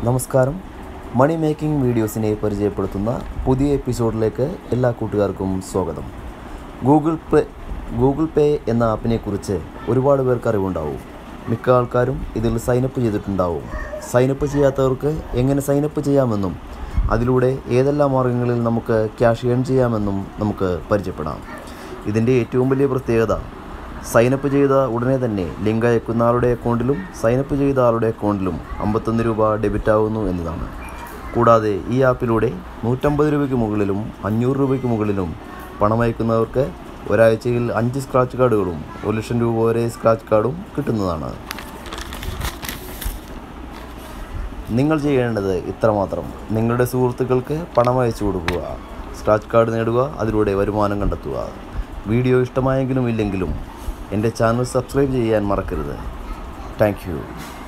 നമസ്കാരം മണി മേക്കിംഗ് വീഡിയോസിനെ പരിചയപ്പെടുത്തുന്ന പുതിയ എപ്പിസോഡിലേക്ക് എല്ലാ കൂട്ടുകാർക്കും സ്വാഗതം ഗൂഗിൾ പേ ഗൂഗിൾ പേ എന്ന ആപ്പിനെക്കുറിച്ച് ഒരുപാട് പേർക്ക് അറിവുണ്ടാവും മിക്ക ആൾക്കാരും ഇതിൽ സൈനപ്പ് ചെയ്തിട്ടുണ്ടാവും സൈനപ്പ് ചെയ്യാത്തവർക്ക് എങ്ങനെ സൈനപ്പ് ചെയ്യാമെന്നും അതിലൂടെ ഏതെല്ലാം മാർഗങ്ങളിൽ നമുക്ക് ക്യാഷ് ഏൺ ചെയ്യാമെന്നും നമുക്ക് പരിചയപ്പെടാം ഇതിൻ്റെ ഏറ്റവും വലിയ പ്രത്യേകത സൈനപ്പ് ചെയ്ത ഉടനെ തന്നെ ലിങ്ക് അയക്കുന്ന ആളുടെ അക്കൗണ്ടിലും സൈനപ്പ് ചെയ്ത ആളുടെ അക്കൗണ്ടിലും അമ്പത്തൊന്ന് രൂപ ഡെബിറ്റ് ആവുന്നു എന്നതാണ് കൂടാതെ ഈ ആപ്പിലൂടെ നൂറ്റമ്പത് രൂപയ്ക്ക് മുകളിലും അഞ്ഞൂറ് രൂപയ്ക്ക് മുകളിലും പണം അയക്കുന്നവർക്ക് ഒരാഴ്ചയിൽ അഞ്ച് സ്ക്രാച്ച് കാർഡുകളും ഒരു ലക്ഷം രൂപ വരെ സ്ക്രാച്ച് കാർഡും കിട്ടുന്നതാണ് നിങ്ങൾ ചെയ്യേണ്ടത് ഇത്രമാത്രം നിങ്ങളുടെ സുഹൃത്തുക്കൾക്ക് പണം അയച്ചു കൊടുക്കുക സ്ക്രാച്ച് കാർഡ് നേടുക അതിലൂടെ വരുമാനം കണ്ടെത്തുക വീഡിയോ ഇഷ്ടമായെങ്കിലും ഇല്ലെങ്കിലും എൻ്റെ ചാനൽ സബ്സ്ക്രൈബ് ചെയ്യാൻ മറക്കരുത് താങ്ക്